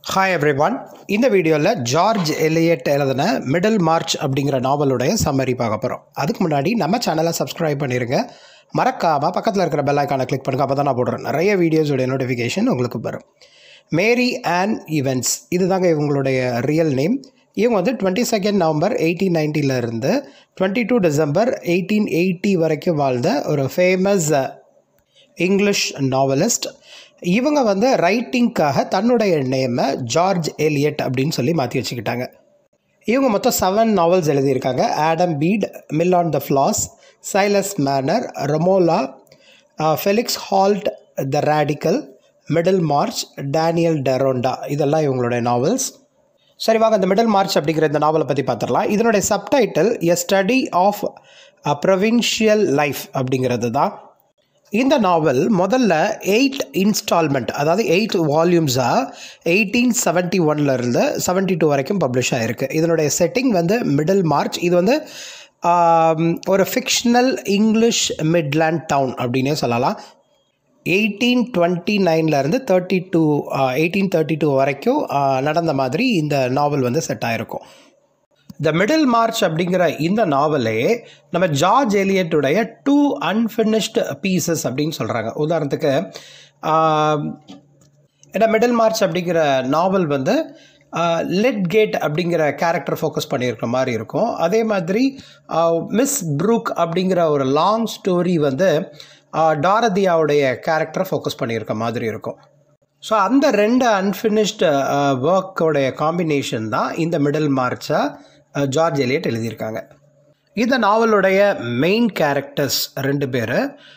hi everyone இந்த வீடியோவில் George Eliot எழுதின மிடில் மார்ச் அப்படிங்கிற நாவலுடைய சம்மரி பார்க்க போகிறோம் அதுக்கு முன்னாடி நம்ம சேனலை சப்ஸ்கிரைப் பண்ணிடுங்க மறக்காமல் பக்கத்தில் இருக்கிற பெல் ஐக்கானை கிளிக் பண்ணுங்க அப்போ தான் நான் போடுறேன் நிறைய வீடியோஸோடைய நோட்டிஃபிகேஷன் உங்களுக்கு வரும் மேரி அண்ட் ஈவெண்ட்ஸ் இதுதாங்க இவங்களுடைய ரியல் நேம் இவங்க வந்து டுவெண்ட்டி செகண்ட் நவம்பர் எயிட்டீன் நைன்ட்டிலேருந்து twenty two December eighteen eighty வரைக்கும் வாழ்ந்த ஒரு ஃபேமஸ் இங்கிலீஷ் நாவலிஸ்ட் இவங்க வந்து ரைட்டிங்க்காக தன்னுடைய நேமை ஜார்ஜ் எலியட் அப்படின்னு சொல்லி மாற்றி வச்சுக்கிட்டாங்க இவங்க மொத்தம் செவன் நாவல்ஸ் எழுதியிருக்காங்க Adam Bede Mill on the Floss Silas Marner Romola Felix Holt the Radical Middlemarch Daniel Deronda இதெல்லாம் இவங்களுடைய நாவல்ஸ் சரி வாங்க இந்த மிடில் மார்ச் அப்படிங்கிற இந்த நாவலை பற்றி பார்த்துடலாம் இதனுடைய subtitle a study of provincial life அப்படிங்கிறது தான் இந்த நாவல் முதல்ல எயிட் இன்ஸ்டால்மெண்ட் அதாவது எயிட் வால்யூம்ஸாக எயிட்டீன் செவன்ட்டி ஒன்லேருந்து செவன்ட்டி டூ வரைக்கும் பப்ளிஷ் ஆகிருக்கு இதனுடைய செட்டிங் வந்து மிடில் மார்ச் இது வந்து ஆம், ஒரு ஃபிக்ஷனல் இங்கிலீஷ் மிட்லேண்ட் டவுன் அப்படின்னே சொல்லலாம் எயிட்டீன் டுவெண்ட்டி நைன்லேருந்து thirty two eighteen thirty two வரைக்கும் ஆ, நடந்த மாதிரி இந்த நாவல் வந்து செட் ஆகிருக்கும் த மிடில் மார்ச் அப்படிங்கிற இந்த நாவலே நம்ம ஜார்ஜ் எலியட்டுடைய டூ அன்ஃபினிஷ்டு பீசஸ் அப்படின்னு சொல்கிறாங்க உதாரணத்துக்கு ஆம், ஏன்னா மிடில் மார்ச் அப்படிங்கிற நாவல் வந்து லெட் கேட் அப்படிங்கிற கேரக்டர் ஃபோக்கஸ் பண்ணியிருக்கிற மாதிரி இருக்கும் அதே மாதிரி மிஸ் ப்ரூக் அப்படிங்கிற ஒரு லாங் ஸ்டோரி வந்து டாரதியாவுடைய கேரக்டரை ஃபோக்கஸ் பண்ணியிருக்க மாதிரி இருக்கும் ஸோ அந்த ரெண்டு அன்ஃபினிஷ்டு ஒர்க்கோடைய காம்பினேஷன் தான் இந்த மிடில் மார்ச்சை ஜார்ஜ் எலியட் எழுதியிருக்காங்க இந்த நாவலுடைய மெயின் கேரக்டர்ஸ் ரெண்டு பேர்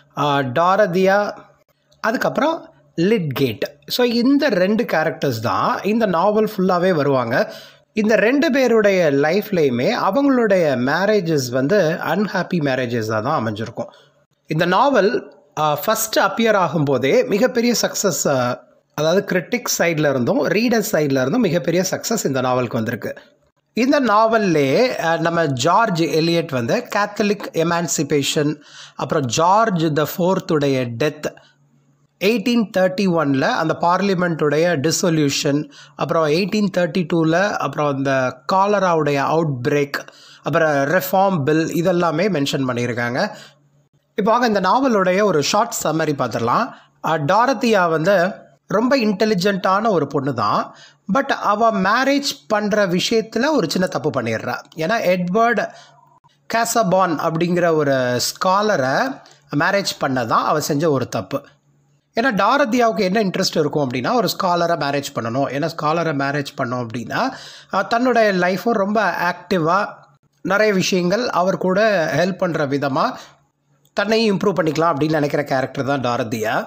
டாரதியா அதுக்கப்புறம் லிட்கேட் ஸோ இந்த ரெண்டு கேரக்டர்ஸ் தான் இந்த நாவல் ஃபுல்லாகவே வருவாங்க இந்த ரெண்டு பேருடைய லைஃப்லேயுமே அவங்களுடைய மேரேஜஸ் வந்து அன்ஹாப்பி மேரேஜஸாக தான் அமைஞ்சிருக்கும் இந்த நாவல் ஃபஸ்ட்டு அப்பியர் ஆகும்போதே மிகப்பெரிய சக்ஸஸ் அதாவது கிரிட்டிக் சைடில் இருந்தும் ரீடர் சைடில் இருந்தும் மிகப்பெரிய சக்ஸஸ் இந்த நாவலுக்கு வந்திருக்கு இந்த நாவல்லே அஹ், நம்ம ஜார்ஜ் எலியட் வந்து கேத்தலிக் எமான்சிபேஷன் அப்புறம் ஜார்ஜ் த ஃபோர்த்துடைய டெத் எயிட்டீன் தேர்ட்டி ஒனில் அந்த பார்லிமெண்ட்டுடைய டிசொல்யூஷன் அப்புறம் எயிட்டீன் தேர்ட்டி டூவில் அப்புறம் இந்த காலராவுடைய அவுட் பிரேக் அப்புறம் ரெஃபார்ம் பில் இதெல்லாமே மென்ஷன் பண்ணியிருக்காங்க இப்போ வாங்க இந்த நாவலுடைய ஒரு ஷார்ட் சம்மரி பார்த்துடலாம் டாரத்தியா வந்து ரொம்ப இன்டெலிஜென்ட்டான ஒரு பொண்ணு தான் பட் அவள் மேரேஜ் பண்ணுற விஷயத்தில் ஒரு சின்ன தப்பு பண்ணிடுறா ஏன்னா எட்வர்ட் கேசபான் அப்படிங்கிற ஒரு ஸ்காலரை மேரேஜ் பண்ண தான் அவள் செஞ்ச ஒரு தப்பு ஏன்னா டாரதியாவுக்கு என்ன இன்ட்ரெஸ்ட் இருக்கும் அப்படின்னா ஒரு ஸ்காலரை மேரேஜ் பண்ணணும் ஏன்னா ஸ்காலரை மேரேஜ் பண்ணோம் அப்படின்னா அஹ், தன்னுடைய லைஃப்பும் ரொம்ப ஆக்டிவாக நிறைய விஷயங்கள் அவர் கூட ஹெல்ப் பண்ணுற விதமாக தன்னையும் இம்ப்ரூவ் பண்ணிக்கலாம் அப்படின்னு நினைக்கிற கேரக்டர் தான் டாரதியா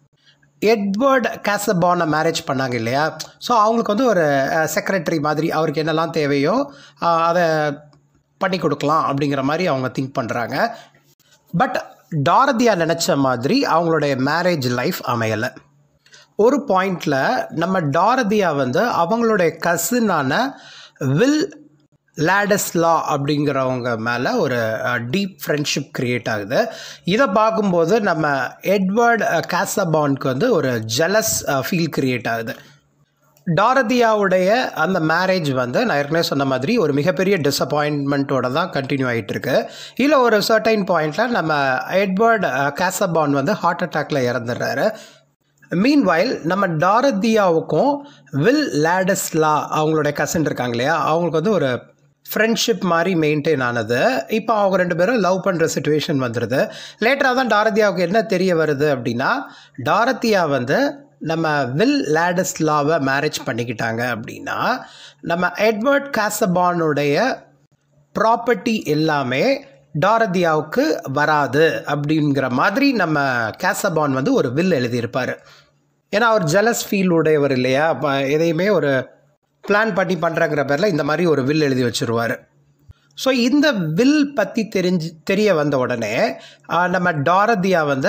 எட்வர்ட் கேசபானை மேரேஜ் பண்ணாங்க இல்லையா ஸோ அவங்களுக்கு வந்து ஒரு செக்ரட்டரி மாதிரி அவருக்கு என்னெல்லாம் தேவையோ அஹ், அதை பண்ணி கொடுக்கலாம் அப்படிங்கிற மாதிரி அவங்க திங்க் பண்ணுறாங்க பட் டாரதியா நினச்ச மாதிரி அவங்களுடைய மேரேஜ் லைஃப் அமையலை ஒரு பாயிண்டில் நம்ம டாரதியா வந்து அவங்களுடைய கசினான வில் லேடஸ்லா அப்படிங்கிறவங்க மேலே ஒரு டீப் ஃப்ரெண்ட்ஷிப் க்ரியேட் ஆகுது இதை பார்க்கும்போது நம்ம எட்வர்ட் கேசபான்க்கு வந்து ஒரு ஜெலஸ் ஃபீல் க்ரியேட் ஆகுது டாரதியாவுடைய அந்த மேரேஜ் வந்து நான் ஏற்கனவே சொன்ன மாதிரி ஒரு மிகப்பெரிய டிசப்பாயின்மெண்ட்டோட தான் கண்டினியூ ஆகிட்டு இருக்கு இதில் ஒரு சர்டைன் பாயிண்டில் நம்ம எட்வர்ட் கேசபான் வந்து ஹார்ட் அட்டாக்ல இறந்துடுறாரு மீன்வைல் நம்ம டாரதியாவுக்கும் வில் லேடஸ்லா அவங்களுடைய கசின் இருக்காங்க இல்லையா அவங்களுக்கு வந்து ஒரு ஃப்ரெண்ட்ஷிப் மாதிரி மெயின்டைன் ஆனது இப்போ அவங்க ரெண்டு பேரும் லவ் பண்ணுற சுச்சுவேஷன் வந்துடுது லேட்டராக தான் டாரதியாவுக்கு என்ன தெரிய வருது அப்படின்னா டாரதியா வந்து நம்ம வில் லேடஸ்லாவை மேரேஜ் பண்ணிக்கிட்டாங்க அப்படின்னா நம்ம எட்வர்ட் காசபானுடைய ப்ராப்பர்ட்டி எல்லாமே டாரதியாவுக்கு வராது அப்படிங்கிற மாதிரி நம்ம கேசபான் வந்து ஒரு வில் எழுதியிருப்பார் ஏன்னா அவர் ஜெலஸ் ஃபீல் உடையவர் இல்லையா அப்போ எதையுமே ஒரு பிளான் பண்ணி பண்ணுறங்கிற பேரில் இந்த மாதிரி ஒரு வில் எழுதி வச்சுருவார் ஸோ இந்த வில் பற்றி தெரிஞ்சு தெரிய வந்த உடனே ஆஹ், நம்ம டாரதியா வந்து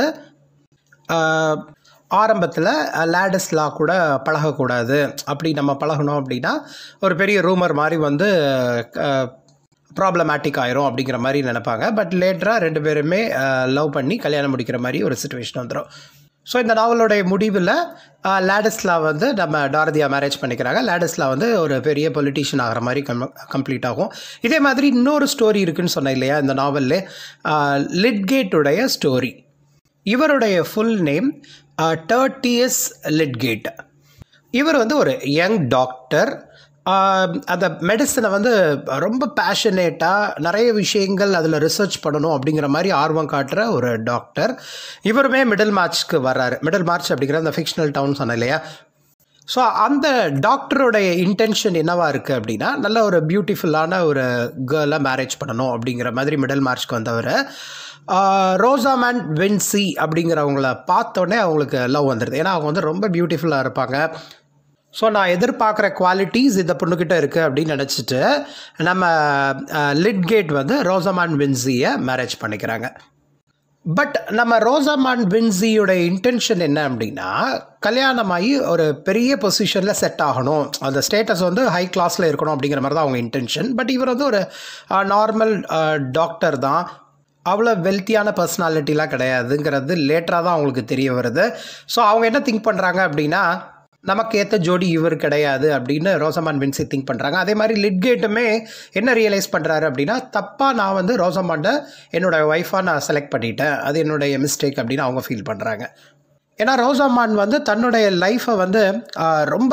ஆரம்பத்தில் லேடஸ் லா கூட பழகக்கூடாது அப்படி நம்ம பழகணும் அப்படின்னா ஒரு பெரிய ரூமர் மாதிரி வந்து ப்ராப்ளமேட்டிக் ஆயிரும் அப்படிங்கிற மாதிரி நினைப்பாங்க பட் லேட்டராக ரெண்டு பேருமே லவ் பண்ணி கல்யாணம் முடிக்கிற மாதிரி ஒரு சுச்சுவேஷன் வந்துடும் ஸோ இந்த நாவலுடைய முடிவில் லேடிஸ்லா வந்து நம்ம டாரதியா மேரேஜ் பண்ணிக்கிறாங்க லேடிஸ்லா வந்து ஒரு பெரிய பொலிட்டீஷியன் ஆகிற மாதிரி கம் கம்ப்ளீட் ஆகும் இதே மாதிரி இன்னொரு ஸ்டோரி இருக்குன்னு சொன்னேன் இல்லையா இந்த நாவல்லே லிட்கேட்டுடைய ஸ்டோரி இவருடைய ஃபுல் நேம் டர்டியஸ் லிட்கேட் இவர் வந்து ஒரு யங் டாக்டர் அந்த மெடிசனை வந்து ரொம்ப பேஷனேட்டாக நிறைய விஷயங்கள் அதில் ரிசர்ச் பண்ணணும் அப்படிங்கிற மாதிரி ஆர்வம் காட்டுற ஒரு டாக்டர் இவருமே மிடில் மார்ச்க்கு வர்றாரு மிடில் மார்ச் அப்படிங்கிற அந்த ஃபிக்ஷனல் டவுன் சொன்னேன் இல்லையா ஸோ அந்த டாக்டருடைய இன்டென்ஷன் என்னவா இருக்குது அப்படின்னா நல்ல ஒரு பியூட்டிஃபுல்லான ஒரு கேர்ளை மேரேஜ் பண்ணணும் அப்படிங்கிற மாதிரி மிடில் மார்ச்க்கு வந்தவர் ரோசாமேன் வின்சி அப்படிங்கிறவங்கள பார்த்தோன்னே அவங்களுக்கு லவ் வந்துடுது ஏன்னா அவங்க வந்து ரொம்ப பியூட்டிஃபுல்லாக இருப்பாங்க ஸோ நான் எதிர்பார்க்குற குவாலிட்டிஸ் இந்த பொண்ணுக்கிட்ட இருக்குது அப்படின்னு நினச்சிட்டு நம்ம லிட்கேட் வந்து ரோசமான் வின்சியை மேரேஜ் பண்ணிக்கிறாங்க பட் நம்ம ரோசமான் வின்சியோட இன்டென்ஷன் என்ன அப்படின்னா கல்யாணமாகி ஒரு பெரிய பொசிஷனில் செட் ஆகணும் அந்த ஸ்டேட்டஸ் வந்து ஹை கிளாஸில் இருக்கணும் அப்படிங்கிற மாதிரி தான் அவங்க இன்டென்ஷன் பட் இவர் வந்து ஒரு நார்மல் டாக்டர் தான் அவ்வளோ வெல்த்தியான பர்சனாலிட்டிலாம் கிடையாதுங்கிறது லேட்டராக தான் அவங்களுக்கு தெரிய வருது ஸோ அவங்க என்ன திங்க் பண்ணுறாங்க அப்படின்னா நமக்கு ஏற்ற ஜோடி இவர் கிடையாது அப்படின்னு ரோசமான் வின்சி திங்க் பண்ணுறாங்க அதே மாதிரி லிட்கேட்டுமே என்ன ரியலைஸ் பண்ணுறாரு அப்படின்னா தப்பாக நான் வந்து ரோசமான்ட என்னோடய ஒய்ஃபாக நான் செலக்ட் பண்ணிட்டேன் அது என்னுடைய மிஸ்டேக் அப்படின்னு அவங்க ஃபீல் பண்ணுறாங்க ஏன்னா ரோசமான் வந்து தன்னுடைய லைஃப்பை வந்து ரொம்ப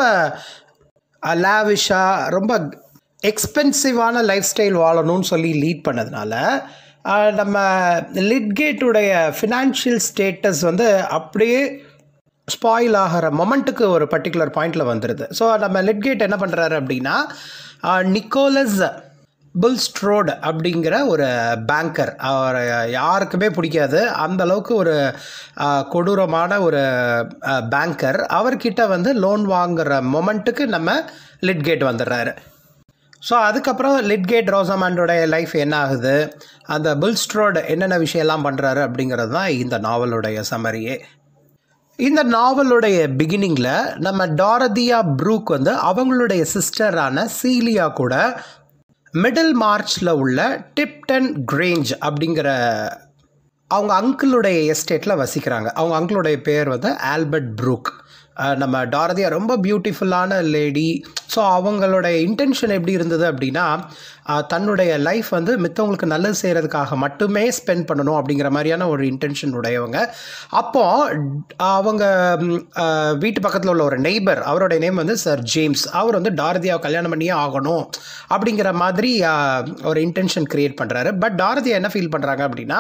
லாவிஷாக ரொம்ப எக்ஸ்பென்சிவான லைஃப் ஸ்டைல் வாழணும்னு சொல்லி லீட் பண்ணதுனால நம்ம லிட்கேட்டுடைய ஃபினான்ஷியல் ஸ்டேட்டஸ் வந்து அப்படியே ஸ்பாயில் ஆகிற மொமெண்ட்டுக்கு ஒரு பர்டிகுலர் பாயிண்டில் வந்துடுது ஸோ நம்ம லிட்கேட் என்ன பண்ணுறாரு அப்படின்னா நிக்கோலஸ் புல்ஸ்ட்ரோட் அப்படிங்கிற ஒரு பேங்கர் அவர் யாருக்குமே பிடிக்காது அந்த அளவுக்கு ஒரு கொடூரமான ஒரு பேங்கர் அவர்கிட்ட வந்து லோன் வாங்குகிற மொமெண்ட்டுக்கு நம்ம லிட்கேட் வந்துடுறாரு ஸோ அதுக்கப்புறம் லிட்கேட் ரோசமாண்டோட லைஃப் என்ன ஆகுது அந்த புல்ஸ்ட்ரோட் என்னென்ன விஷயம்லாம் பண்ணுறாரு அப்படிங்கிறது தான் இந்த நாவலுடைய சமரியே இந்த நாவலுடைய பிகினிங்கில் நம்ம டாரதியா ப்ரூக் வந்து அவங்களுடைய சிஸ்டரான சீலியா கூட மிடில் மார்ச்சில் உள்ள டிப்டன் கிரேஞ்ச் அப்படிங்கிற அவங்க அங்கிளுடைய எஸ்டேட்டில் வசிக்கிறாங்க அவங்க அங்கிளுடைய பேர் வந்து ஆல்பர்ட் ப்ரூக் நம்ம டாரதியா ரொம்ப பியூட்டிஃபுல்லான லேடி ஸோ அவங்களுடைய இன்டென்ஷன் எப்படி இருந்தது அப்படின்னா தன்னுடைய லைஃப் வந்து மித்தவங்களுக்கு நல்லது செய்கிறதுக்காக மட்டுமே ஸ்பெண்ட் பண்ணணும் அப்படிங்கிற மாதிரியான ஒரு இன்டென்ஷன் உடையவங்க அப்போது அவங்க வீட்டு பக்கத்தில் உள்ள ஒரு நெய்பர் அவருடைய நேம் வந்து சார் ஜேம்ஸ் அவர் வந்து டாரதியாவை கல்யாணம் பண்ணியே ஆகணும் அப்படிங்கிற மாதிரி ஒரு இன்டென்ஷன் க்ரியேட் பண்ணுறாரு பட் டாரதியா என்ன ஃபீல் பண்ணுறாங்க அப்படின்னா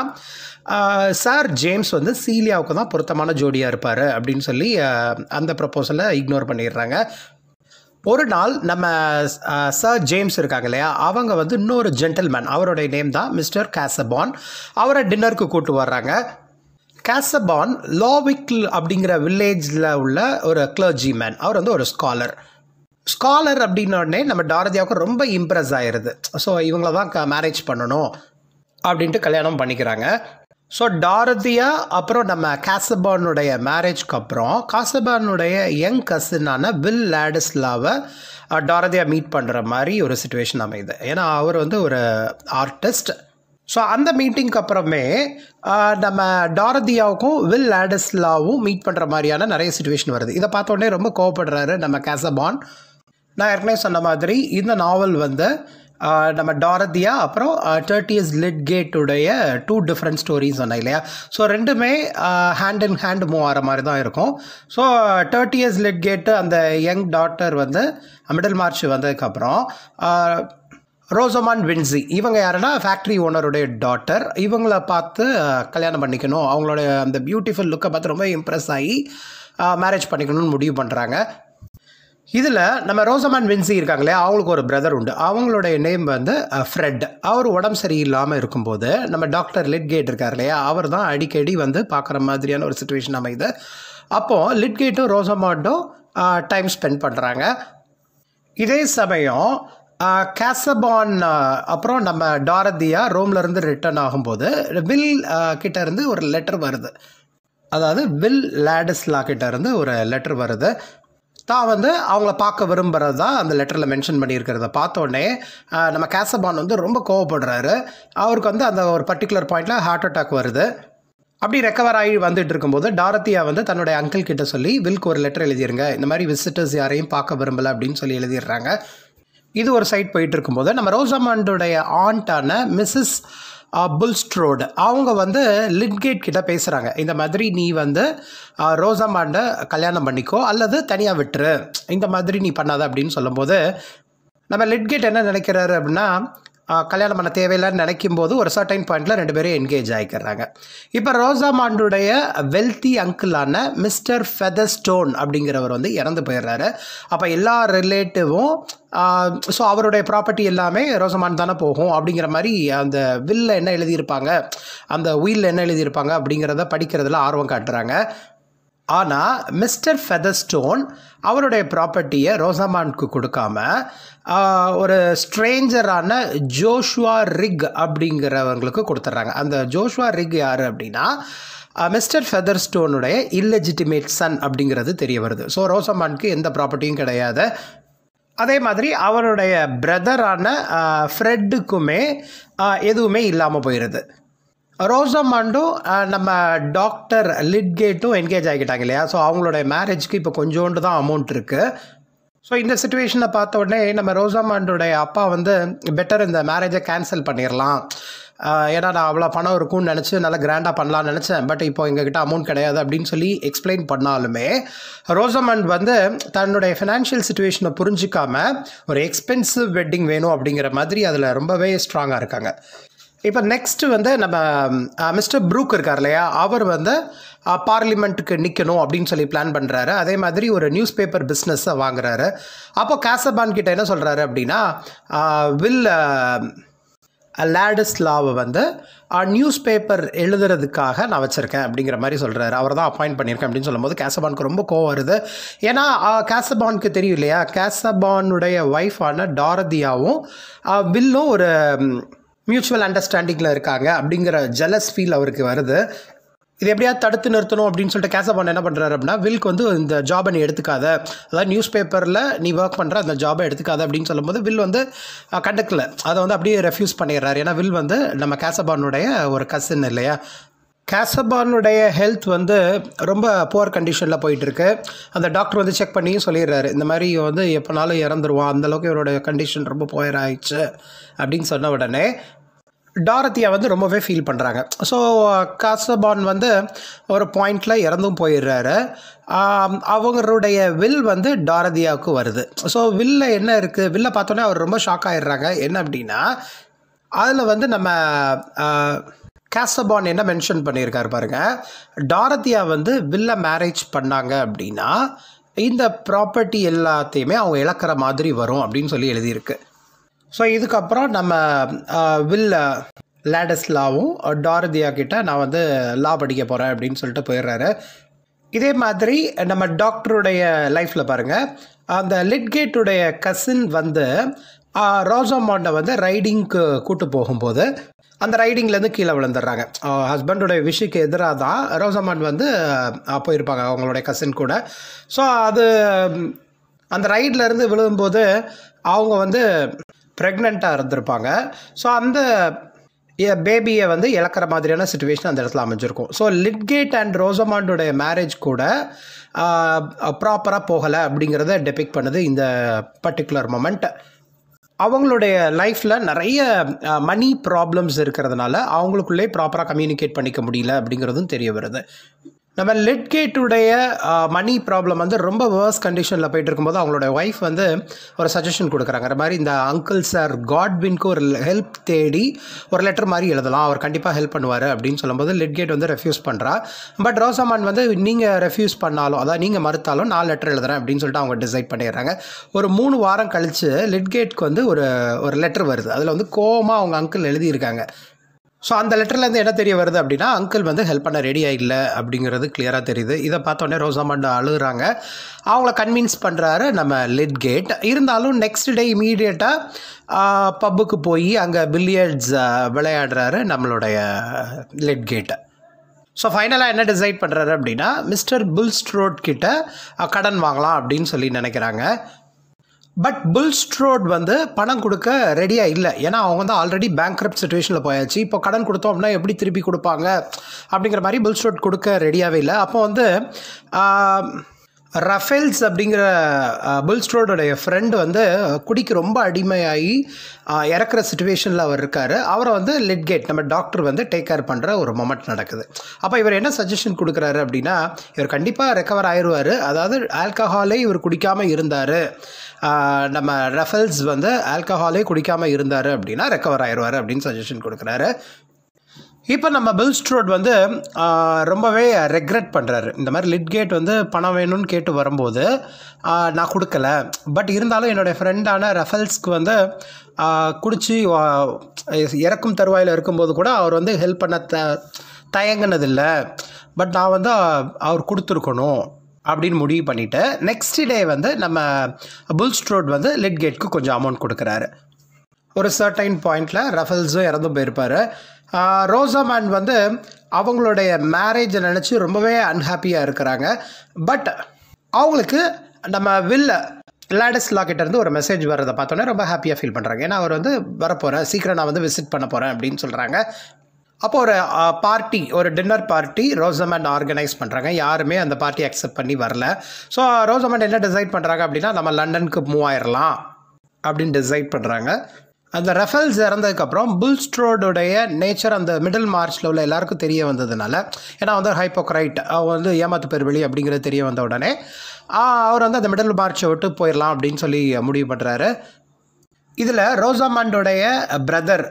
சார் ஜேம்ஸ் வந்து சீலியாவுக்கு தான் பொருத்தமான ஜோடியாக இருப்பார் அப்படின்னு சொல்லி அந்த ப்ரப்போசலை இக்னோர் பண்ணிடுறாங்க ஒரு நாள் நம்ம சார் ஜேம்ஸ் இருக்காங்க இல்லையா அவங்க வந்து இன்னொரு ஜென்டில்மேன் அவருடைய நேம் தான் மிஸ்டர் கேசபான் அவரை டின்னருக்கு கூப்பிட்டு வர்றாங்க கேசபான் லாவிக் அப்படிங்கிற வில்லேஜில் உள்ள ஒரு கிளர்ஜி மேன் அவர் வந்து ஒரு ஸ்காலர் ஸ்காலர் அப்படின்னோடனே நம்ம டாரதியாவுக்கு ரொம்ப இம்ப்ரெஸ் ஆயிடுது ஸோ இவங்கள தான் க மேரேஜ் பண்ணணும் அப்படின்ட்டு கல்யாணம் பண்ணிக்கிறாங்க ஸோ டாரதியா அப்புறம் நம்ம காசபானுடைய மேரேஜ்க்கு அப்புறம் காசபானுடைய யங் கசினான வில் லேடிஸ்லாவை டாரதியா மீட் பண்ணுற மாதிரி ஒரு சுச்சுவேஷன் அமையுது ஏன்னா அவர் வந்து ஒரு ஆர்டிஸ்ட் ஸோ அந்த மீட்டிங்க்கு அப்புறமே நம்ம டாரதியாவுக்கும் வில் லேடிஸ்லாவும் மீட் பண்ணுற மாதிரியான நிறைய சுச்சுவேஷன் வருது இதை பார்த்தோடனே ரொம்ப கோவப்படுறாரு நம்ம கேசபான் நான் ஏற்கனவே சொன்ன மாதிரி இந்த நாவல் வந்து நம்ம டாரதியா அப்புறம் டர்டியஸ் லிட் கேட்டுடைய டூ டிஃப்ரெண்ட் ஸ்டோரிஸ் சொன்னேன் இல்லையா ஸோ ரெண்டுமே ஹேண்ட் இன் ஹேண்ட் மூவ் ஆகிற மாதிரி தான் இருக்கும் ஸோ டர்டியஸ் லிட் கேட்டு அந்த யங் டாட்டர் வந்து மிடில் மார்ச் வந்ததுக்கப்புறம் ரோசமான் வின்சி இவங்க யாருன்னா ஃபேக்ட்ரி ஓனருடைய டாட்டர் இவங்கள பார்த்து கல்யாணம் பண்ணிக்கணும் அவங்களோட அந்த பியூட்டிஃபுல் லுக்கை பார்த்து ரொம்ப இம்ப்ரெஸ் ஆகி மேரேஜ் பண்ணிக்கணும்னு முடிவு பண்ணுறாங்க இதில் நம்ம ரோசமான் வின்சி இருக்காங்களே அவங்களுக்கு ஒரு பிரதர் உண்டு அவங்களுடைய நேம் வந்து ஃப்ரெட் அவர் உடம்பு சரியில்லாமல் இருக்கும்போது நம்ம டாக்டர் லிட்கேட் இருக்கார் இல்லையா அவர் தான் அடிக்கடி வந்து பார்க்குற மாதிரியான ஒரு சுச்சுவேஷன் அமையுது அப்போது லிட்கேட்டும் ரோசமாண்டும் டைம் ஸ்பெண்ட் பண்ணுறாங்க இதே சமயம் கேசபான் அப்புறம் நம்ம டாரதியா ரோம்லேருந்து ரிட்டர்ன் ஆகும்போது வில் கிட்ட இருந்து ஒரு லெட்டர் வருது அதாவது வில் லேடிஸ்லா கிட்ட இருந்து ஒரு லெட்டர் வருது தான் வந்து அவங்கள பார்க்க விரும்புகிறது தான் அந்த லெட்டரில் மென்ஷன் பண்ணியிருக்கிறத பார்த்தோன்னே நம்ம கேசபான் வந்து ரொம்ப கோவப்படுறாரு அவருக்கு வந்து அந்த ஒரு பர்டிகுலர் பாயிண்டில் ஹார்ட் அட்டாக் வருது அப்படி ரெக்கவர் ஆகி வந்துட்டு இருக்கும்போது டாரத்தியா வந்து தன்னுடைய அங்கிள் கிட்ட சொல்லி வில்க்கு ஒரு லெட்டர் எழுதிருங்க இந்த மாதிரி விசிட்டர்ஸ் யாரையும் பார்க்க விரும்பல அப்படின்னு சொல்லி எழுதிடுறாங்க இது ஒரு சைட் போயிட்டு இருக்கும்போது நம்ம ரோசமாண்டோடைய ஆண்டான மிஸ்ஸஸ் புல்ஸ்ட்ரோடு அவங்க வந்து லிட்கேட் கிட்ட பேசுகிறாங்க இந்த மாதிரி நீ வந்து ரோசமாண்டை கல்யாணம் பண்ணிக்கோ அல்லது தனியாக விட்டுரு இந்த மாதிரி நீ பண்ணாத அப்படின்னு சொல்லும்போது நம்ம லிட்கேட் என்ன நினைக்கிறாரு அப்படின்னா ஆஹ், கல்யாணம் பண்ண தேவையில்லைன்னு நினைக்கும் போது ஒரு சர்டைன் பாயிண்டில் ரெண்டு பேரும் என்கேஜ் ஆகிக்கிறாங்க இப்போ ரோசாமாண்டுடைய வெல்தி அங்கிளான மிஸ்டர் ஃபெதர்ஸ்டோன் அப்படிங்கிறவர் வந்து இறந்து போயிடுறாரு அப்போ எல்லா ரிலேட்டிவும் ஸோ அவருடைய ப்ராப்பர்ட்டி எல்லாமே ரோசமான் தானே போகும் அப்படிங்கிற மாதிரி அந்த வில்ல என்ன எழுதியிருப்பாங்க அந்த உயிலில் என்ன எழுதியிருப்பாங்க அப்படிங்கிறத படிக்கிறதுல ஆர்வம் காட்டுறாங்க ஆனால் மிஸ்டர் ஃபெதர்ஸ்டோன் அவருடைய ப்ராப்பர்ட்டியை ரோசமான்க்கு கொடுக்காம ஆஹ், ஒரு ஸ்ட்ரேஞ்சரான ஜோஷுவா ரிக் அப்படிங்கிறவங்களுக்கு கொடுத்துட்றாங்க அந்த ஜோஷுவா ரிக் யார் அப்படின்னா மிஸ்டர் ஃபெதர்ஸ்டோனுடைய இல்லெஜிட்டிமேட் சன் அப்படிங்கிறது தெரிய வருது ஸோ ரோசமான்க்கு எந்த ப்ராப்பர்ட்டியும் கிடையாது அதே மாதிரி அவருடைய பிரதரான ஃப்ரெட்டுக்குமே எதுவுமே இல்லாமல் போயிடுது ரோசமாண்டும் அஹ், நம்ம டாக்டர் லிட்கேட்டும் என்கேஜ் ஆகிக்கிட்டாங்க இல்லையா ஸோ அவங்களுடைய மேரேஜ்க்கு இப்போ கொஞ்சோண்டு தான் அமௌண்ட் இருக்குது ஸோ இந்த சுச்சுவேஷனை பார்த்த உடனே நம்ம ரோசாமாண்டோடைய அப்பா வந்து பெட்டர் இந்த மேரேஜை கேன்சல் பண்ணிடலாம் ஆஹ் ஏன்னா நான் அவ்வளோ பணம் இருக்கும்னு நினச்சி நல்லா கிராண்டாக பண்ணலாம்னு நினச்சேன் பட் இப்போ எங்ககிட்ட அமௌண்ட் கிடையாது அப்படின்னு சொல்லி எக்ஸ்பிளைன் பண்ணாலுமே ரோசமண்ட் வந்து தன்னுடைய ஃபினான்ஷியல் சுச்சுவேஷனை புரிஞ்சிக்காம ஒரு எக்ஸ்பென்சிவ் வெட்டிங் வேணும் அப்படிங்கிற மாதிரி அதில் ரொம்பவே ஸ்ட்ராங்காக இருக்காங்க இப்போ நெக்ஸ்ட் வந்து நம்ம மிஸ்டர் ப்ரூக் இருக்கார் இல்லையா அவர் வந்து பார்லிமெண்ட்டுக்கு நிற்கணும் அப்படின்னு சொல்லி பிளான் பண்ணுறாரு அதே மாதிரி ஒரு நியூஸ் பேப்பர் பிஸ்னஸை வாங்குறாரு அப்போ காசபான் கிட்ட என்ன சொல்கிறாரு அப்படின்னா வில் லேடஸ்லாவை வந்து நியூஸ் பேப்பர் எழுதுறதுக்காக நான் வச்சுருக்கேன் அப்படிங்கிற மாதிரி சொல்கிறாரு அவர் தான் அப்பாயிண்ட் பண்ணியிருக்கேன் அப்படின்னு சொல்லும்போது கேசபானுக்கு ரொம்ப கோவம் வருது ஏன்னா கேசபானுக்கு தெரியும் இல்லையா கேசபானுடைய ஒய்ஃபான டாரதியாவும் ஆஹ், வில்லும் ஒரு மியூச்சுவல் அண்டர்ஸ்டாண்டிங்கில் இருக்காங்க அப்படிங்கிற ஜெலஸ் ஃபீல் அவருக்கு வருது இது எப்படியாவது தடுத்து நிறுத்தணும் அப்படின்னு சொல்லிட்டு கேசபான் என்ன பண்ணுறாரு அப்படின்னா வில்க்கு வந்து இந்த ஜாபை நீ எடுத்துக்காத அதாவது நியூஸ் பேப்பரில் நீ ஒர்க் பண்ணுற அந்த ஜாபை எடுத்துக்காத அப்படின்னு சொல்லும்போது வில் வந்து அஹ், கண்டுக்கல அதை வந்து அப்படியே ரெஃப்யூஸ் பண்ணிடுறாரு ஏன்னா வில் வந்து நம்ம கேசபானுடைய ஒரு கசின் இல்லையா கேசபானுடைய ஹெல்த் வந்து ரொம்ப புவர் கண்டிஷனில் போயிட்டுருக்கு அந்த டாக்டர் வந்து செக் பண்ணியும் சொல்லிடுறாரு இந்த மாதிரி வந்து எப்போனாலும் இறந்துருவான் அந்தளவுக்கு இவரோட கண்டிஷன் ரொம்ப புவர் ஆயிடுச்சு அப்படின்னு சொன்ன உடனே டாரத்தியா வந்து ரொம்பவே ஃபீல் பண்ணுறாங்க ஸோ காசபான் வந்து ஒரு பாயிண்டில் இறந்தும் போயிடுறாரு ஆம், அவங்களுடைய வில் வந்து டாரதியாவுக்கு வருது ஸோ வில்ல என்ன இருக்குது வில்ல பார்த்தோன்னே அவர் ரொம்ப ஷாக் ஆயிடுறாங்க என்ன அப்படின்னா அதில் வந்து நம்ம கேசபான் என்ன மென்ஷன் பண்ணியிருக்காரு பாருங்க டாரதியா வந்து வில்ல மேரேஜ் பண்ணாங்க அப்படின்னா இந்த ப்ராப்பர்ட்டி எல்லாத்தையுமே அவங்க இழக்கிற மாதிரி வரும் அப்படின்னு சொல்லி எழுதியிருக்கு ஸோ இதுக்கப்புறம் நம்ம அஹ், வில் லேடஸ்லாவும் டாரதியா கிட்ட நான் வந்து லா படிக்க போகிறேன் அப்படின்னு சொல்லிட்டு போயிடுறாரு இதே மாதிரி நம்ம டாக்டருடைய லைஃப்பில் பாருங்கள் அந்த லிட்கேட்டுடைய கசின் வந்து ரோசமாண்டை வந்து ரைடிங்க்கு கூட்டு போகும்போது அந்த ரைடிங்லேருந்து கீழே விழுந்துடுறாங்க ஹஸ்பண்டோடைய விஷயக்கு எதிராக தான் ரோசமாண்ட் வந்து அஹ், போயிருப்பாங்க அவங்களுடைய கசின் கூட ஸோ அது ம், அந்த ரைட்ல இருந்து விழும்போது அவங்க வந்து ப்ரெக்னெண்ட்டாக இருந்திருப்பாங்க ஸோ அந்த பேபியை வந்து இழக்கிற மாதிரியான சுச்சுவேஷன் அந்த இடத்துல அமைஞ்சிருக்கும் ஸோ லிட்கேட் அண்ட் ரோசமாண்டோடைய மேரேஜ் கூட ப்ராப்பராக போகலை அப்படிங்கிறத டெபிக் பண்ணுது இந்த பர்டிகுலர் மொமெண்ட் அவங்களுடைய லைஃப்பில் நிறைய மணி ப்ராப்ளம்ஸ் இருக்கிறதுனால அவங்களுக்குள்ளே ப்ராப்பராக கம்யூனிகேட் பண்ணிக்க முடியல அப்படிங்கிறதும் தெரிய வருது நம்ம லிட்கேட்டுடைய மணி ப்ராப்ளம் வந்து ரொம்ப வேர்ஸ் கண்டிஷனில் போயிட்டு இருக்கும்போது அவங்களோட ஒய்ஃப் வந்து ஒரு சஜஷன் கொடுக்குறாங்க இந்த மாதிரி இந்த அங்கிள் சார் காட்வின்க்கு ஒரு ஹெல்ப் தேடி ஒரு லெட்டர் மாதிரி எழுதலாம் அவர் கண்டிப்பாக ஹெல்ப் பண்ணுவார் அப்படின்னு சொல்லும்போது லிட்கேட் வந்து ரெஃப்யூஸ் பண்ணுறா பட் ரோசமான் வந்து நீங்கள் ரெஃப்யூஸ் பண்ணாலும் அதாவது நீங்கள் மறுத்தாலும் நான் லெட்டர் எழுதுறேன் அப்படின்னு சொல்லிட்டு அவங்க டிசைட் பண்ணிடுறாங்க ஒரு மூணு வாரம் கழித்து லிட்கேட்க்கு வந்து ஒரு ஒரு லெட்டர் வருது அதில் வந்து கோவமாக அவங்க அங்கிள் எழுதியிருக்காங்க ஸோ அந்த லெட்டர்லேருந்து என்ன தெரிய வருது அப்படின்னா அங்கிள் வந்து ஹெல்ப் பண்ண ரெடியாக இல்லை அப்படிங்கிறது கிளியராக தெரியுது இதை பார்த்தோன்னே ரோசாமாண்ட் அழுகுறாங்க அவங்கள கன்வின்ஸ் பண்ணுறாரு நம்ம லிட் கேட் இருந்தாலும் நெக்ஸ்ட் டே இமீடியட்டாக பப்புக்கு போய் அங்கே பில்லியர்ட்ஸ் விளையாடுறாரு நம்மளுடைய லிட் கேட்டை ஸோ ஃபைனலாக என்ன டிசைட் பண்ணுறாரு அப்படின்னா மிஸ்டர் புல்ஸ்ட்ரோட் கிட்ட அஹ், கடன் வாங்கலாம் அப்படின்னு சொல்லி நினைக்கிறாங்க பட் புல்ஸ்ட்ரோட் வந்து பணம் கொடுக்க ரெடியாக இல்லை ஏன்னா அவங்க வந்து ஆல்ரெடி பேங்க்ரப்ட் சுச்சுவேஷனில் போயாச்சு இப்போ கடன் கொடுத்தோம் அப்படின்னா எப்படி திருப்பி கொடுப்பாங்க அப்படிங்கிற மாதிரி புல்ஸ்ட்ரோட் கொடுக்க ரெடியாகவே இல்லை அப்போ வந்து ரஃபேல்ஸ் அப்படிங்கிற புல்ஸ்ட்ரோடோடைய ஃப்ரெண்டு வந்து குடிக்கு ரொம்ப அடிமையாகி ஆஹ், இறக்குற சுச்சுவேஷனில் அவர் இருக்கார் அவரை வந்து லிட்கேட் நம்ம டாக்டர் வந்து டேக் கேர் பண்ணுற ஒரு மொமெண்ட் நடக்குது அப்போ இவர் என்ன சஜஷன் கொடுக்குறாரு அப்படின்னா இவர் கண்டிப்பாக ரெக்கவர் ஆயிடுவார் அதாவது ஆல்கஹாலே இவர் குடிக்காமல் இருந்தார் நம்ம ரஃபல்ஸ் வந்து ஆல்கஹாலே குடிக்காமல் இருந்தார் அப்படின்னா ரெக்கவர் ஆயிடுவார் அப்படின்னு சஜஷன் கொடுக்குறாரு இப்போ நம்ம பில்ஸ்ட்ரோட் வந்து ஆஹ், ரொம்பவே ரெக்ரெட் பண்ணுறாரு இந்த மாதிரி லிட்கேட் வந்து பணம் வேணும்னு கேட்டு வரும்போது ஆஹ், நான் கொடுக்கல பட் இருந்தாலும் என்னுடைய ஃப்ரெண்டான ரஃபல்ஸ்க்கு வந்து ஆஹ், குடிச்சு வா- இறக்கும் தருவாயில் இருக்கும்போது கூட அவர் வந்து ஹெல்ப் பண்ண த தயங்கினதில்லை பட் நான் வந்து ஆஹ், அவர் கொடுத்துருக்கணும் அப்படின்னு முடிவு பண்ணிவிட்டு நெக்ஸ்ட் டே வந்து நம்ம புல்ஸ்ட்ரோட் வந்து லிட்கேட்க்கு கொஞ்சம் அமௌண்ட் கொடுக்குறாரு ஒரு சர்டைன் பாயிண்டில் ரஃபல்ஸும் இறந்து போயிருப்பார் ரோசாமேன் வந்து அவங்களுடைய மேரேஜை நினச்சி ரொம்பவே அன்ஹாப்பியாக இருக்கிறாங்க பட் அவங்களுக்கு நம்ம வில்ல லேடஸ் லா கிட்ட இருந்து ஒரு மெசேஜ் வர்றதை பார்த்தோன்னே ரொம்ப ஹாப்பியாக ஃபீல் பண்ணுறாங்க ஏன்னா அவர் வந்து வரப்போகிறேன் சீக்கிரம் நான் வந்து விசிட் பண்ண போகிறேன் அப்படின்னு சொல்கிறாங்க அப்போ ஒரு பார்ட்டி ஒரு டின்னர் பார்ட்டி ரோசமண்ட் ஆர்கனைஸ் பண்ணுறாங்க யாருமே அந்த பார்ட்டி அக்செப்ட் பண்ணி வரல ஸோ ரோசமண்ட் என்ன டிசைட் பண்ணுறாங்க அப்படின்னா நம்ம லண்டனுக்கு மூவ் ஆயிடலாம் அப்படின்னு டிசைட் பண்ணுறாங்க அந்த ரெஃபல்ஸ் இறந்ததுக்கப்புறம் புல்ஸ்ட்ரோடுடைய நேச்சர் அந்த மிடில் மார்ச்சில் உள்ள எல்லாருக்கும் தெரிய வந்ததுனால ஏன்னா வந்து ஹைப்போக்ரைட் அவர் வந்து ஏமாத்து பெருவெளி அப்படிங்கிறது தெரிய வந்த உடனே ஆஹ், அவர் வந்து அந்த மிடில் மார்ச்சை விட்டு போயிடலாம் அப்படின்னு சொல்லி முடிவு பண்ணுறாரு இதில் ரோசாமண்டோடைய பிரதர்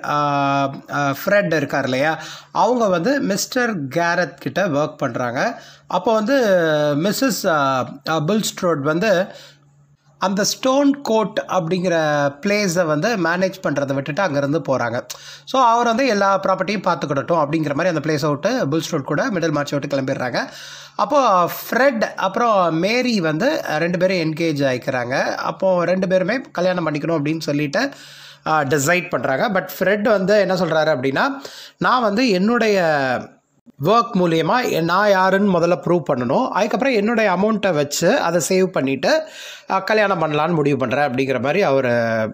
ஃப்ரெட் இருக்கார் இல்லையா அவங்க வந்து மிஸ்டர் கேரத் கிட்ட ஒர்க் பண்ணுறாங்க அப்போ வந்து மிஸ்ஸஸ் புல்ஸ்ட்ரோட் வந்து அந்த ஸ்டோன் கோட் அப்படிங்கிற பிளேஸை வந்து மேனேஜ் பண்ணுறதை விட்டுட்டு அங்கேருந்து போகிறாங்க ஸோ அவர் வந்து எல்லா ப்ராப்பர்ட்டியும் பார்த்துக்கிடட்டும் அப்படிங்கிற மாதிரி அந்த பிளேஸை விட்டு புல்ஸ்ட்ரோட் கூட மிடில் மார்ச்சை விட்டு கிளம்பிடுறாங்க அப்போது ஃப்ரெட் அப்புறம் மேரி வந்து ரெண்டு பேரும் என்கேஜ் ஆகிக்கிறாங்க அப்போது ரெண்டு பேருமே கல்யாணம் பண்ணிக்கணும் அப்படின்னு சொல்லிட்டு டிசைட் பண்ணுறாங்க பட் ஃப்ரெட் வந்து என்ன சொல்கிறாரு அப்படின்னா நான் வந்து என்னுடைய ஒர்க் மூலியமா எ- நான் யாருன்னு முதல்ல ப்ரூவ் பண்ணணும் அதுக்கப்புறம் என்னுடைய அமௌண்ட்டை வச்சு அதை சேவ் பண்ணிவிட்டு கல்யாணம் பண்ணலான்னு முடிவு பண்ணுறேன் அப்படிங்கிற மாதிரி அவர்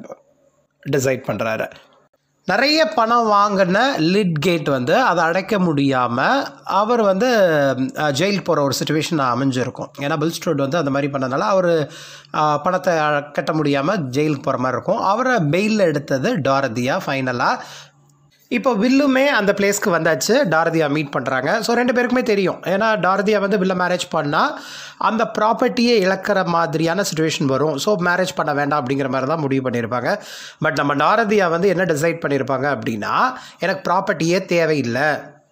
டிசைட் பண்ணுறாரு நிறைய பணம் வாங்கின லிட் கேட் வந்து அதை அடைக்க முடியாமல் அவர் வந்து ஜெயிலுக்கு போகிற ஒரு சுச்சுவேஷன் அமைஞ்சிருக்கும் ஏன்னா பில்ஸ்ட்ரோட் வந்து அந்த மாதிரி பண்ணனால அவர் பணத்தை கட்ட முடியாமல் ஜெயிலுக்கு போகிற மாதிரி இருக்கும் அவரை பெயிலில் எடுத்தது டாரதியா ஃபைனலாக இப்போ வில்லுமே அந்த பிளேஸ்க்கு வந்தாச்சு டாரதியா மீட் பண்ணுறாங்க ஸோ ரெண்டு பேருக்குமே தெரியும் ஏன்னா டாரதியா வந்து வில்ல மேரேஜ் பண்ணால் அந்த ப்ராப்பர்ட்டியே இழக்கிற மாதிரியான சுச்சுவேஷன் வரும் ஸோ மேரேஜ் பண்ண வேண்டாம் அப்படிங்கிற மாதிரி தான் முடிவு பண்ணியிருப்பாங்க பட் நம்ம டாரதியா வந்து என்ன டிசைட் பண்ணியிருப்பாங்க அப்படின்னா எனக்கு ப்ராப்பர்ட்டியே தேவையில்லை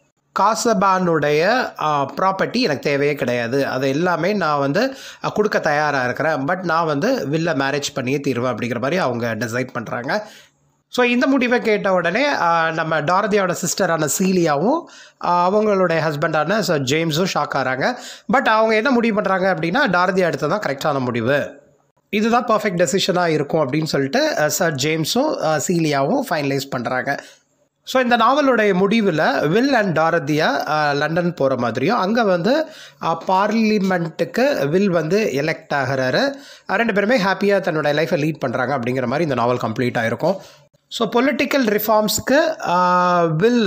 காசபானுடைய ப்ராப்பர்ட்டி எனக்கு தேவையே கிடையாது அது எல்லாமே நான் வந்து அஹ், கொடுக்க தயாராக இருக்கிறேன் பட் நான் வந்து வில்ல மேரேஜ் பண்ணியே தீருவேன் அப்படிங்கிற மாதிரி அவங்க டிசைட் பண்ணுறாங்க ஸோ இந்த முடிவை கேட்ட உடனே ஆஹ், நம்ம டாரதியோட சிஸ்டரான சீலியாவும் ஆஹ், அவங்களுடைய ஹஸ்பண்டான சார் ஜேம்ஸும் ஷாக் ஆகிறாங்க பட் அவங்க என்ன முடிவு பண்ணுறாங்க அப்படின்னா டாரதியா எடுத்தது தான் கரெக்டான முடிவு இதுதான் பர்ஃபெக்ட் டெசிஷனாக இருக்கும் அப்படின்னு சொல்லிட்டு அஹ், சார் ஜேம்ஸும் அஹ், சீலியாவும் ஃபைனலைஸ் பண்ணுறாங்க ஸோ இந்த நாவலுடைய முடிவில் வில் அண்ட் டாரதியா அஹ், லண்டன் போகிற மாதிரியும் அங்கே வந்து பார்லிமெண்ட்டுக்கு வில் வந்து எலெக்ட் ஆகிறாரு அஹ், ரெண்டு பேருமே ஹாப்பியாக தன்னோட லைஃப்பை லீட் பண்ணுறாங்க அப்படிங்கிற மாதிரி இந்த நாவல் கம்ப்ளீட் ஆகிருக்கும் ஸோ பொலிட்டிக்கல் ரிஃபார்ம்ஸ்க்கு வில்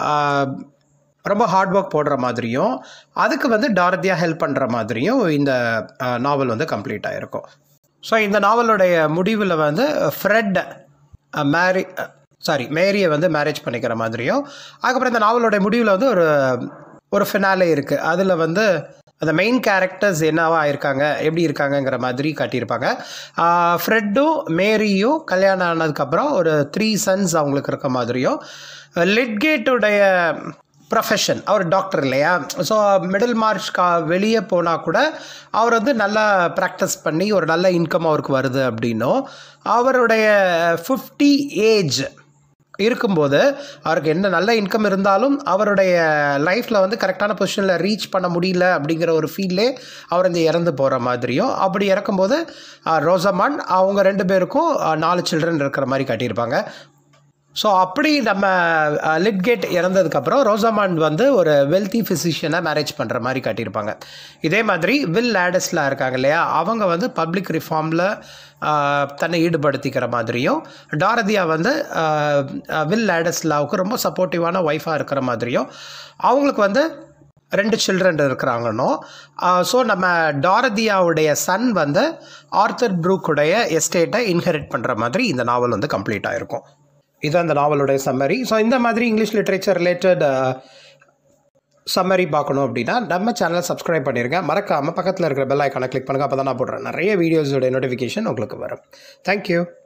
ரொம்ப ஹார்ட் ஒர்க் போடுற மாதிரியும் அதுக்கு வந்து டாரதியா ஹெல்ப் பண்ணுற மாதிரியும் இந்த நாவல் வந்து கம்ப்ளீட் ஆகிருக்கும் ஸோ இந்த நாவலுடைய முடிவில் வந்து ஃப்ரெட் மேரி சாரி மேரியை வந்து மேரேஜ் பண்ணிக்கிற மாதிரியும் அதுக்கப்புறம் இந்த நாவலோட முடிவில் வந்து ஒரு ஒரு ஃபினாலே இருக்குது அதில் வந்து அந்த மெயின் கேரக்டர்ஸ் என்னவா இருக்காங்க எப்படி இருக்காங்கங்கிற மாதிரி காட்டியிருப்பாங்க ஃப்ரெட்டும் மேரியும் கல்யாணம் ஆனதுக்கப்புறம் ஒரு த்ரீ சன்ஸ் அவங்களுக்கு இருக்க மாதிரியும் லிட்கேட்டுடைய ப்ரொஃபஷன் அவர் டாக்டர் இல்லையா ஸோ மிடில் மார்ச் கா வெளியே போனால் கூட அவர் வந்து நல்லா ப்ராக்டிஸ் பண்ணி ஒரு நல்ல இன்கம் அவருக்கு வருது அப்படின்னும் அவருடைய ஃபிஃப்டி ஏஜ் இருக்கும்போது அவருக்கு என்ன நல்ல இன்கம் இருந்தாலும் அவருடைய லைஃப்பில் வந்து கரெக்டான பொசிஷனில் ரீச் பண்ண முடியல அப்படிங்கிற ஒரு ஃபீல்லே அவர் வந்து இறந்து போகிற மாதிரியும் அப்படி இறக்கும்போது அஹ், ரோசமான் அவங்க ரெண்டு பேருக்கும் அஹ், நாலு சில்ட்ரன் இருக்கிற மாதிரி காட்டியிருப்பாங்க ஸோ அப்படி நம்ம லிட்கேட் இறந்ததுக்கப்புறம் ரோசமாண்ட் வந்து ஒரு வெல்தி ஃபிசிஷியனை மேரேஜ் பண்ணுற மாதிரி காட்டியிருப்பாங்க இதே மாதிரி வில் லேடஸ்லாம் இருக்காங்க இல்லையா அவங்க வந்து பப்ளிக் ரிஃபார்மில் தன்னை ஈடுபடுத்திக்கிற மாதிரியும் டாரதியா வந்து ஆஹ், வில் லேடஸ்லாவுக்கு ரொம்ப சப்போர்ட்டிவான ஒய்ஃபாக இருக்கிற மாதிரியும் அவங்களுக்கு வந்து ரெண்டு சில்ட்ரன் இருக்கிறாங்கன்னோ ஸோ நம்ம டாரதியாவுடைய சன் வந்து ஆர்த்தர் ப்ரூக்குடைய எஸ்டேட்டை இன்ஹெரிட் பண்ணுற மாதிரி இந்த நாவல் வந்து கம்ப்ளீட் ஆகிருக்கும் இதுதான் இந்த நாவலுடைய சம்மரி ஸோ இந்த மாதிரி இங்கிலீஷ் லிட்ரேச்சர் ரிலேட்டட் சம்மரி பார்க்கணும் அப்படின்னா நம்ம சேனலை சப்ஸ்கிரைப் பண்ணிருங்க மறக்காமல் பக்கத்தில் இருக்கிற பெல் ஐக்கானை கிளிக் பண்ணுங்கள் அப்போ தான் நான் போடுறேன் நிறைய வீடியோஸோட நோட்டிஃபிகேஷன் உங்களுக்கு வரும் தேங்க்யூ